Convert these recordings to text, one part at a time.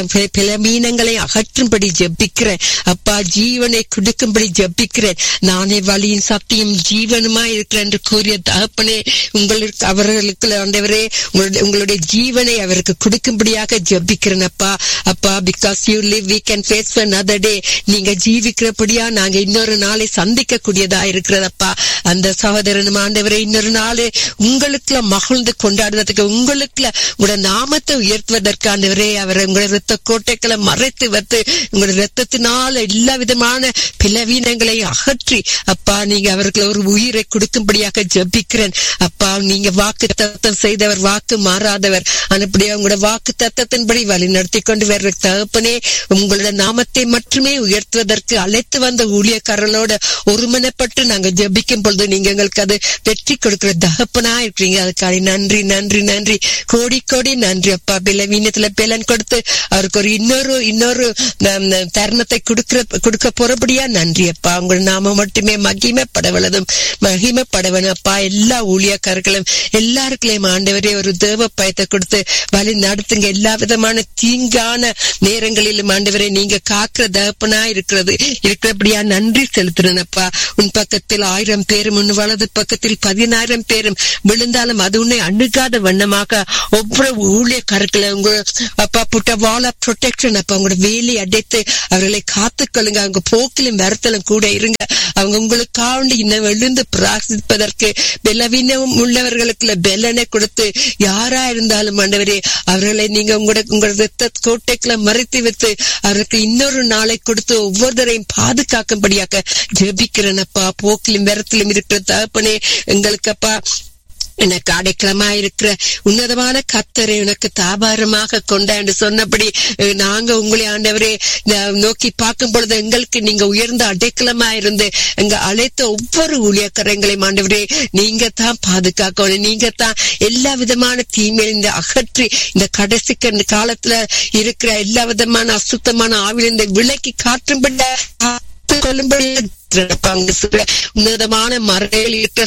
பலமீனங்களை அகற்றும்படி ஜெபிக்கிறேன் அப்பா ஜீவனை கொடுக்கும்படி ஜெபிக்கிறேன் நானே வழியின் சத்தியம் ஜீவனுமா இருக்கிறேன் என்று கூறிய தகப்பனே உங்களுக்கு அவர்களுக்கு ஆண்டவரே உங்களுடைய உங்களுடைய ஜீவனை அவருக்கு கொடுக்கும்படியாக ஜெபிக்கிறேன் அப்பா அப்பா because you live we can face another day நீங்க ஜீவிக்கிறபடியா நாங்க இன்னொரு நாளை சந்திக்க கூடியதா இருக்கிறதப்பா அந்த சகோதரனும் ஆண்டவரே இன்னொரு நாள் உங்களுக்குள்ள மகிழ்ந்து கொண்டாடுவதற்கு உங்களுக்குள்ள உங்களோட நாமத்தை உயர்த்துவதற்கு ஆண்டவரே அவரை உங்களோட ரத்த கோட்டைகளை மறைத்து வைத்து உங்களோட ரத்தத்தினால எல்லா விதமான பிளவீனங்களை அகற்றி அப்பா நீங்க அவருக்கு ஒரு உயிரை கொடுக்கும்படியாக ஜபிக்கிறேன் அப்பா நீங்க வாக்கு தத்தம் செய்தவர் வாக்கு மாறாதவர் அனுப்படியா உங்களோட வாக்கு தத்தத்தின்படி வழி நடத்தி கொண்டு வர்ற தகப்பனே உங்களோட நாமத்தை மட்டுமே உயர்த்துவதற்கு அழைத்து வந்த ஊழியக்காரர்களோட ஒருமனப்பட்டு நாங்க ஜபிக்கும் பொழுது நீங்க எங்களுக்கு அது வெற்றி கொடுக்கிற தகப்பனா இருக்கிறீங்க அதுக்காக நன்றி நன்றி நன்றி கோடி கோடி நன்றி அப்பா பிளவீனத்துல பிலன் கொடுத்து அவருக்கு ஒரு இன்னொரு இன்னொரு நம், நம், தருணத்தை கொடுக்கிற கொடுக்க போறபடியா நன்றி அப்பா உங்கள் நாம மட்டுமே மகிமைப்படவளதும் மகிமைப்படவனும் அப்பா எல்லா ஊழியக்காரர்களும் எல்லாருக்குள்ளேயும் ஆண்டவரே ஒரு தேவ பயத்தை கொடுத்து வழி நடத்துங்க எல்லா விதமான தீங்கான நேரங்களிலும் ஆண்டவரே நீங்க காக்கிற தகப்பனா இருக்கிறது இருக்கிறபடியா நன்றி செலுத்துறேனப்பா உன் பக்கத்தில் ஆயிரம் பேரும் உன் வலது பக்கத்தில் பதினாயிரம் பேரும் விழுந்தாலும் அது உன்னை அணுகாத வண்ணமாக ஒவ்வொரு ஊழியக்காரர்களை உங்க அப்பா புட்ட வாழ ப்ரொடெக்ஷன் அப்ப உங்களோட வேலி அடைத்து அவர்களை காத்துக்கொள்ளுங்க அவங்க போக்கிலும் வரத்தலும் கூட இருங்க அவங்க உங்களுக்காக இன்னும் எழுந்து பிரார்த்திப்பதற்கு பலவீனம் உள்ளவர்களுக்குள்ள பெலனை கொடுத்து யாரா இருந்தாலும் ஆண்டவரே அவர்களை நீங்க உங்களோட உங்களோட ரத்த கோட்டைக்குள்ள மறைத்து வைத்து அவருக்கு இன்னொரு நாளை கொடுத்து ஒவ்வொருத்தரையும் பாதுகாக்கும்படியாக ஜெபிக்கிறேனப்பா போக்கிலும் விரத்திலும் இருக்கிற தகப்பனே எங்களுக்கு அப்பா எனக்கு அடைக்கலமா இருக்கிற உன்னதமான கத்தரை உனக்கு தாபாரமாக கொண்டா என்று சொன்னபடி அஹ், நாங்க உங்களை ஆண்டவரே ந- நோக்கி பார்க்கும் பொழுது எங்களுக்கு நீங்க உயர்ந்த அடைக்கலமா இருந்து எங்க அழைத்த ஒவ்வொரு ஊழியக்கரங்களையும் ஆண்டவரே நீங்க தான் பாதுகாக்கணும் நீங்க தான் எல்லா விதமான தீமையில இந்த அகற்றி இந்த கடைசி க- காலத்துல இருக்கிற எல்லா விதமான அசுத்தமான ஆவிலிருந்து விலக்கி காற்றும்படி காத்து கொள்ளும்படி அங்க சில உன்னதமான மறையில் இருக்கிற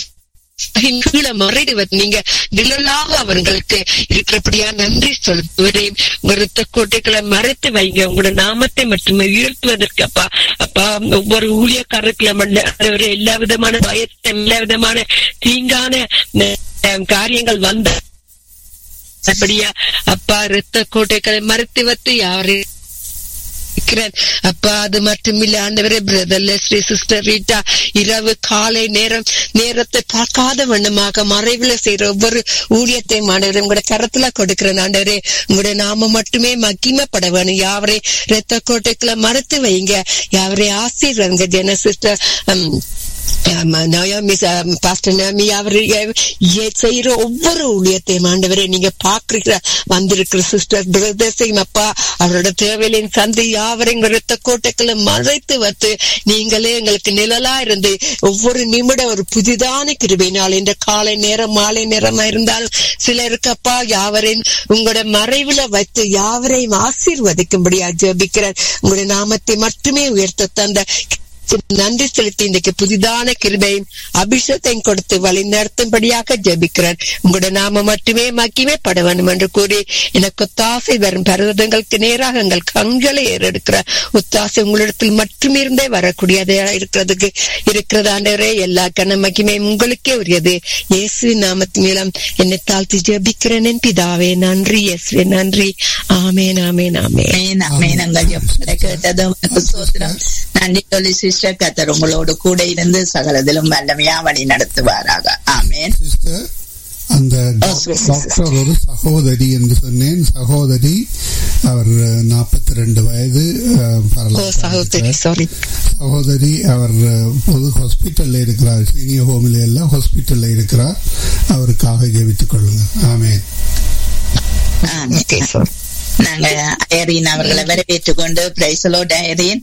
கீழே மறைடுவது நீங்க நிழலாக அவர்களுக்கு இருக்கிறபடியா நன்றி செலுத்துவதையும் உங்க ரத்த கோட்டைகளை மறைத்து வைங்க உங்களோட நாமத்தை மட்டுமே உயர்த்துவதற்கு அப்பா அப்பா ஒவ்வொரு ஊழியக்காரர்களும் எல்லா விதமான பயத்தை எல்லா விதமான தீங்கான அஹ், காரியங்கள் வந்த அப்படியா அப்பா ரத்த கோட்டைகளை மறைத்து வைத்து யாரு இருக்கிறேன் அப்பா அது மட்டுமில்ல ஆண்டவரே பிரதர் லெஸ்ரி சிஸ்டர் ரீட்டா இரவு காலை நேரம் நேரத்தை பார்க்காத வண்ணமாக மறைவுல செய்யற ஒவ்வொரு ஊழியத்தையும் ஆண்டவரே உங்களோட கரத்துல கொடுக்கிறேன் ஆண்டவரே உங்களுடைய நாம மட்டுமே மகிமைப்பட வேணும் யாவரை ரத்த கோட்டைக்குள்ள மறைத்து வைங்க யாவரை ஆசீர்வங்க ஜென சிஸ்டர் பாஸ்டர் நாமி அவர் செய்யற ஒவ்வொரு ஊழியத்தையும் ஆண்டவரே நீங்க பாக்குறீங்க வந்திருக்கிற சிஸ்டர் பிரதர்ஸையும் அப்பா அவரோட தேவையிலின் சந்தை யாவரையும் ரத்த கோட்டைகளை மறைத்து வைத்து நீங்களே எங்களுக்கு நிழலா இருந்து ஒவ்வொரு நிமிடம் ஒரு புதிதான கிருபையினால் இந்த காலை நேரம் மாலை நேரமா இருந்தாலும் சிலருக்கு அப்பா யாவரையும் உங்களோட மறைவுல வைத்து யாவரையும் ஆசீர்வதிக்கும்படியா ஜெபிக்கிறேன் உங்களுடைய நாமத்தை மட்டுமே உயர்த்த தந்த நன்றி செலுத்தி இன்றைக்கு புதிதான கிருபையும் அபிஷேகத்தையும் கொடுத்து வழி நடத்தும்படியாக ஜெபிக்கிறேன் உங்களோட நாம மட்டுமே மக்கிமே பட வேண்டும் என்று கூறி எனக்கு ஒத்தாசை வரும் பர்வதங்களுக்கு நேராக எங்கள் கண்களை ஏறெடுக்கிற ஒத்தாசை உங்களிடத்தில் மட்டும் இருந்தே வரக்கூடியதா இருக்கிறதுக்கு இருக்கிறது ஆண்டவரே எல்லா கன மகிமை உங்களுக்கே உரியது இயேசு நாமத்தின் மூலம் என்னை தாழ்த்தி ஜெபிக்கிறேன் என் பிதாவே நன்றி இயேசுவே நன்றி ஆமேன் ஆமேன் ஆமேன் ஆமென், ஆமென். உங்கள் ஜெபங்களை கேட்டது உமக்கு ஸ்தோத்திரம். நன்றி சொல்லி சிஸ்டர் கத்தர் உங்களோடு கூட இருந்து சகலதிலும் வல்லமையா வழி நடத்துவாராக ஆமேன் சிஸ்டர் அந்த டாக்- டாக்டர் ஒரு சகோதரி என்று சொன்னேன் சகோதரி அவர் நாற்பத்தி ரெண்டு வயது அஹ், ஓ பரலோகத்தில் சகோதரி இருக்கிறார். சாரி சகோதரி அவர் அஹ், பொது ஹாஸ்பிட்டல்ல இருக்கிறார் சீனியர் ஹோமில் எல்லாம் ஹாஸ்பிட்டல்ல இருக்கிறார் அவருக்காக ஜெபித்துக் கொள்ளுங்க ஆமென் ஆமென். நாங்க ஐரீன் அவர்களை வரவேற்றுக் கொண்டு பிரைசலோ ஐரீன்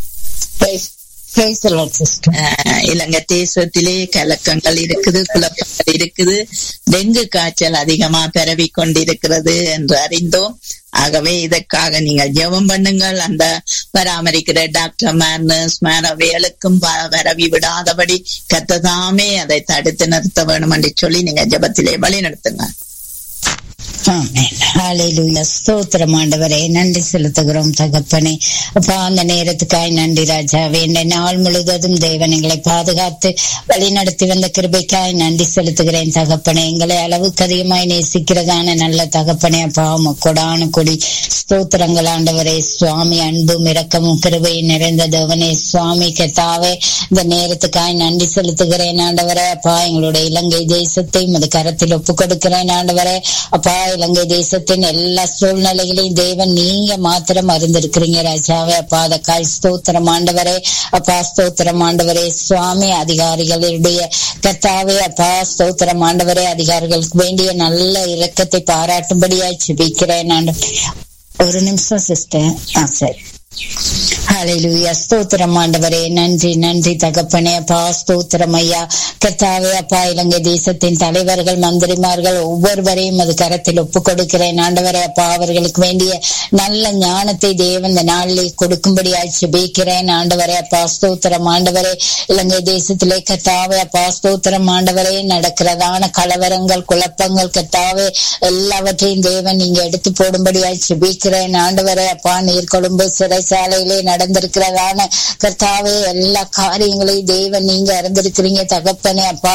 ஆஹ் இலங்கை தேசத்திலே கலக்கங்கள் இருக்குது குழப்பங்கள் இருக்குது டெங்கு காய்ச்சல் அதிகமா பரவி கொண்டிருக்கிறது என்று அறிந்தோம் ஆகவே இதற்காக நீங்கள் ஜெபம் பண்ணுங்கள் அந்த பராமரிக்கிற டாக்டர் மேர் நர்ஸ் மேர் அவைகளுக்கும் ப- பரவி விடாதபடி கத்ததாமே அதை தடுத்து நிறுத்த வேணும் என்று சொல்லி நீங்க ஜெபத்திலே வழி நடத்துங்க ஆமென். ஹalleluya. ஸ்தோத்திரம் ஆண்டவரே நன்றி செலுத்துகிறோம் தகப்பனே அப்பா அந்த நேரத்துக்காய் நன்றி ராஜாவே இந்த நாள் முழுவதும் தேவன் எங்களை பாதுகாத்து வழி நடத்தி வந்த கிருபைக்காய் நன்றி செலுத்துகிறேன் தகப்பனே எங்களை அளவுக்கு அதிகமாய் நேசிக்கிறதான நல்ல தகப்பனே அப்பா கொடான கொடி ஸ்தோத்திரங்கள் ஆண்டவரே சுவாமி அன்பும் இரக்கமும் கிருபையும் நிறைந்த தேவனே சுவாமி கத்தாவே இந்த நேரத்துக்காய் நன்றி செலுத்துகிறேன் ஆண்டவரே அப்பா எங்களுடைய இலங்கை தேசத்தை உமது கரத்தில் ஒப்பு கொடுக்கிறேன் ஆண்டவரே அப்பா இலங்கை தேசத்தின் எல்லா சூழ்நிலைகளையும் தேவன் நீங்க மாத்திரம் அறிந்திருக்கிறீங்க ராஜாவே அப்பா அதற்காய் ஸ்தோத்திரம் ஆண்டவரே அப்பா ஸ்தோத்திரம் ஆண்டவரே சுவாமி அதிகாரிகளுடைய கத்தாவே அப்பா ஸ்தோத்திரம் ஆண்டவரே அதிகாரிகளுக்கு வேண்டிய நல்ல இரக்கத்தை பாராட்டும்படியாய் ஜெபிக்கிறேன் ஆண்டவரே. ஒரு நிமிஷம் சிஸ்டர் ஆ சரி ஹalleluya ஸ்தோத்திரம் ஆண்டவரே நன்றி நன்றி தகப்பனே அப்பா ஸ்தோத்திரம் ஐயா கர்த்தாவே அப்பா இலங்கை தேசத்தின் தலைவர்கள் மந்திரிமார்கள் ஒவ்வொருவரையும் அது கரத்தில் ஒப்பு கொடுக்கிறேன் ஆண்டவரே அப்பா அவர்களுக்கு வேண்டிய நல்ல ஞானத்தை தேவன் இந்த நாளில் கொடுக்கும்படியாய் ஜெபிக்கிறேன் ஆண்டவரே அப்பா ஸ்தோத்திரம் ஆண்டவரே இலங்கை தேசத்திலே கர்த்தாவே அப்பா ஸ்தோத்திரம் ஆண்டவரே நடக்கிறதான கலவரங்கள் குழப்பங்கள் கர்த்தாவே எல்லாவற்றையும் தேவன் நீங்க எடுத்து போடும்படியாய் ஜெபிக்கிறேன் ஆண்டவரே அப்பா நீர்கொழும்பு சிறைச்சாலையிலே நடந்திருக்கிறதான கர்த்தாவே எல்லா காரியங்களையும் தேவன் நீங்க அறிந்திருக்கிறீங்க தகப்பனே அப்பா